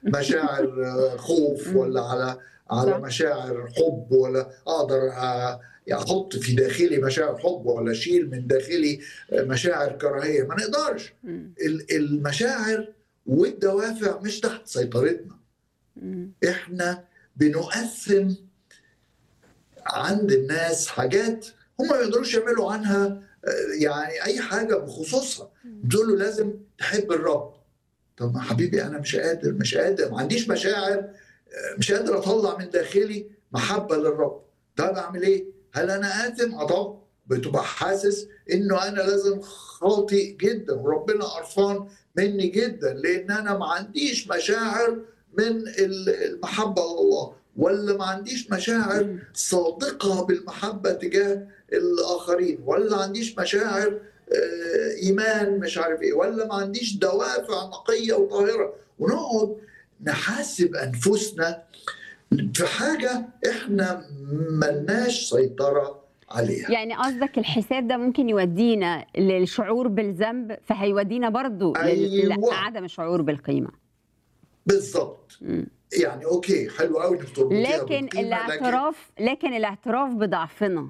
مشاعر آه، خوف ولا على على صح. مشاعر حب ولا اقدر آه، احط في داخلي مشاعر حب ولا اشيل من داخلي آه، مشاعر كراهيه ما نقدرش مم. ال- المشاعر والدوافع مش تحت سيطرتنا مم. احنا بنقسم عند الناس حاجات هم ما يقدروش يعملوا عنها آه، يعني اي حاجه بخصوصها بتقول له لازم تحب الرب طب ما حبيبي انا مش قادر مش قادر ما عنديش مشاعر آه، مش قادر اطلع من داخلي محبه للرب طب اعمل ايه هل انا اثم اه طبعا بتبقى حاسس انه انا لازم خاطئ جدا وربنا قرفان مني جدا لان انا ما عنديش مشاعر من ال- المحبه لله ولا ما عنديش مشاعر مم. صادقه بالمحبه تجاه الاخرين ولا ما عنديش مشاعر آه، ايمان مش عارف ايه ولا ما عنديش دوافع نقيه وطاهره ونقعد نحاسب انفسنا في حاجه احنا ملناش سيطره عليها يعني قصدك الحساب ده ممكن يودينا للشعور بالذنب فهيودينا برضو لل- أيوة. لعدم الشعور بالقيمة بالظبط مم. يعني اوكي حلو قوي انك تربطيها لكن بالقيمة، الاعتراف لكن الاعتراف بضعفنا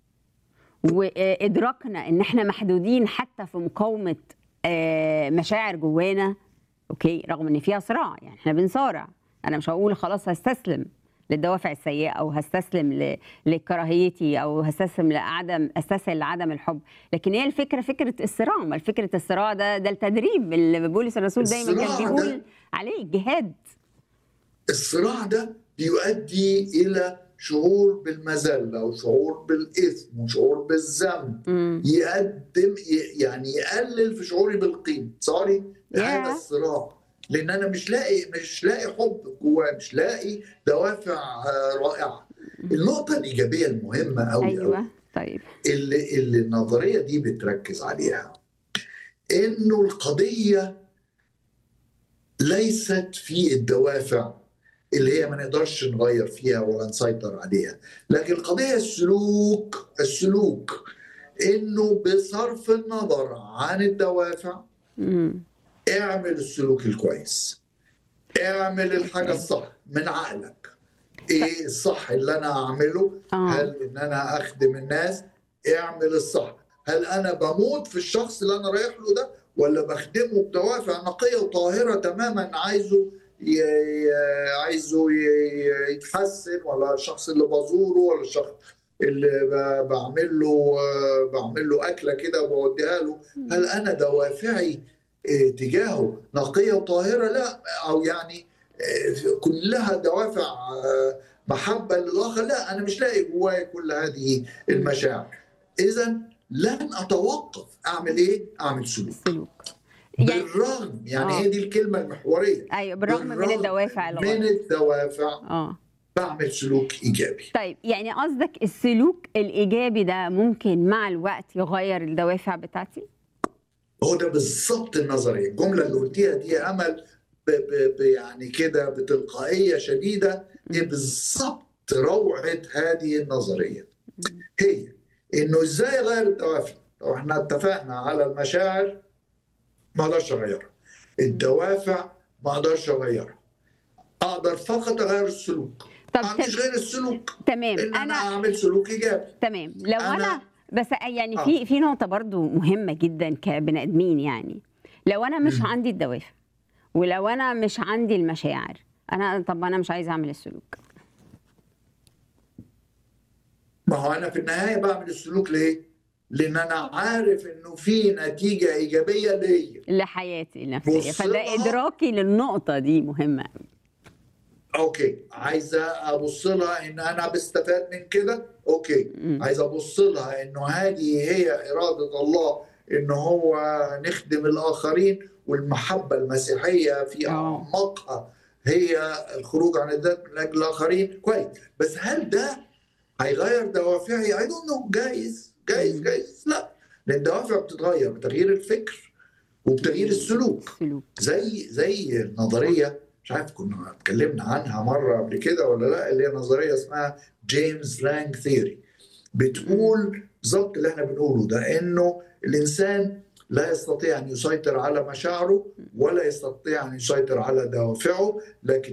وادراكنا ان احنا محدودين حتى في مقاومه آه، مشاعر جوانا اوكي رغم ان فيها صراع يعني احنا بنصارع انا مش هقول خلاص هستسلم للدوافع السيئه او هستسلم ل- لكراهيتي او هستسلم لعدم استسهل لعدم الحب لكن هي الفكره فكره الصراع ما فكره الصراع ده ده التدريب اللي بولس الرسول دايما كان الصراع بيقول ده- عليه الجهاد الصراع ده بيؤدي الى شعور بالمذله وشعور بالاثم وشعور بالذنب مم. يقدم ي- يعني يقلل في شعوري بالقيمه سوري هذا ياه. الصراع لان انا مش لاقي مش لاقي حب جوايا مش لاقي دوافع آه، رائعه النقطه الايجابيه المهمه قوي ايوه طيب اللي, اللي النظريه دي بتركز عليها انه القضيه ليست في الدوافع اللي هي ما نقدرش نغير فيها ولا نسيطر عليها لكن القضيه السلوك السلوك انه بصرف النظر عن الدوافع مم. اعمل السلوك الكويس اعمل الحاجه الصح من عقلك ايه الصح اللي انا اعمله اه هل ان انا اخدم الناس اعمل الصح هل انا بموت في الشخص اللي انا رايح له ده ولا بخدمه بدوافع نقيه وطاهره تماما عايزه ي... ي- عايزه ي- يتحسن ولا الشخص اللي بزوره ولا الشخص اللي ب- بعمل له بعمل له اكله كده وبوديها له هل انا دوافعي آه، تجاهه نقيه وطاهره لا او يعني آه، كلها دوافع آه، محبه للاخر لا انا مش لاقي جوايا كل هذه المشاعر اذا لن اتوقف اعمل ايه اعمل سلوك السلوك يعني بالرغم يعني آه. هي دي الكلمه المحوريه ايوه بالرغم من بالرغم الدوافع من الغلط الدوافع اه بعمل سلوك ايجابي طيب يعني قصدك السلوك الايجابي ده ممكن مع الوقت يغير الدوافع بتاعتي هو ده بالظبط النظريه الجمله اللي قلتيها دي يا امل ب ب ب يعني كده بتلقائيه شديده هي بالظبط روعه هذه النظريه هي انه ازاي اغير الدوافع لو احنا اتفقنا على المشاعر ما اقدرش اغيرها الدوافع ما اقدرش اغيرها اقدر فقط اغير السلوك طب ما عنديش تم- غير السلوك تمام ان انا انا اعمل سلوك ايجابي تمام لو أنا- انا بس يعني آه. في في نقطه برضو مهمه جدا كبني ادمين يعني لو انا مش مم. عندي الدوافع ولو انا مش عندي المشاعر انا طب انا مش عايزه اعمل السلوك ما هو انا في النهايه بعمل السلوك ليه؟ لان انا عارف انه في نتيجه ايجابيه ليا لحياتي النفسيه بص فده لها. ادراكي للنقطه دي مهمه أوي. اوكي عايزه ابص لها ان انا بستفاد من كده اوكي مم. عايز ابص لها انه هذه هي اراده الله ان هو نخدم الاخرين والمحبه المسيحيه في آه. اعماقها هي الخروج عن الذات من اجل الاخرين كويس بس هل ده هيغير دوافعي؟ اي دونت نو جايز جايز مم. جايز لا لان الدوافع بتتغير بتغيير الفكر وبتغيير السلوك السلوك زي زي النظريه مش عارف كنا اتكلمنا عنها مره قبل كده ولا لا اللي هي نظريه اسمها جيمس لانج ثيوري بتقول بالظبط اللي احنا بنقوله ده انه الانسان لا يستطيع ان يسيطر على مشاعره ولا يستطيع ان يسيطر على دوافعه لكن